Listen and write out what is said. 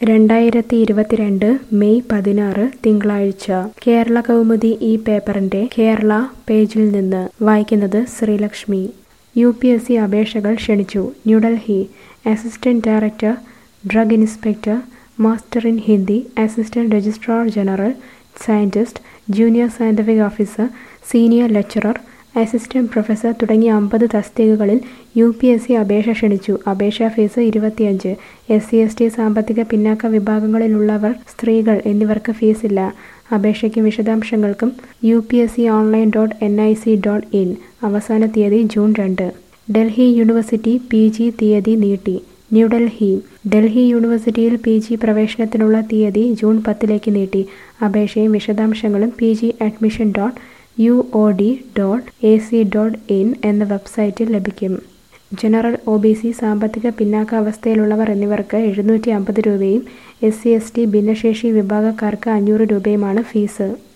രണ്ടായിരത്തി ഇരുപത്തിരണ്ട് മെയ് പതിനാറ് തിങ്കളാഴ്ച കേരള കൗമുദി ഈ പേപ്പറിന്റെ കേരള പേജിൽ നിന്ന് വായിക്കുന്നത് Sreelakshmi U P S C അപേക്ഷകൾ ക്ഷണിച്ചു New Delhi assistant director drug inspector master in Hindi assistant registrar general scientist junior scientific officer senior lecturer assistant professor തുടങ്ങിയ അമ്പത് തസ്തികകളിൽ യു പി എസ് സി അപേക്ഷ ക്ഷണിച്ചു അപേക്ഷാ ഫീസ് ഇരുപത്തിയഞ്ച് എസ് സി എസ് ടി സാമ്പത്തിക പിന്നാക്ക വിഭാഗങ്ങളിലുള്ളവർ സ്ത്രീകൾ എന്നിവർക്ക് ഫീസില്ല അപേക്ഷയ്ക്കും വിശദാംശങ്ങൾക്കും U P S C online dot N I C dot in അവസാന തീയതി ജൂൺ രണ്ട് ഡൽഹി യൂണിവേഴ്സിറ്റി പി ജി തീയതി നീട്ടി ന്യൂഡൽഹി ഡൽഹി യൂണിവേഴ്സിറ്റിയിൽ പി ജി പ്രവേശനത്തിനുള്ള തീയതി ജൂൺ പത്തിലേക്ക് നീട്ടി അപേക്ഷയും വിശദാംശങ്ങളും P G admission dot U O D dot A C dot in എന്ന വെബ്സൈറ്റിൽ ലഭിക്കും ജനറൽ ഒ ബി സി സാമ്പത്തിക പിന്നാക്കാവസ്ഥയിലുള്ളവർ എന്നിവർക്ക് എഴുന്നൂറ്റി അമ്പത് രൂപയും എസ് സി എസ് ടി ഭിന്നശേഷി വിഭാഗക്കാർക്ക് അഞ്ഞൂറ് രൂപയുമാണ് ഫീസ്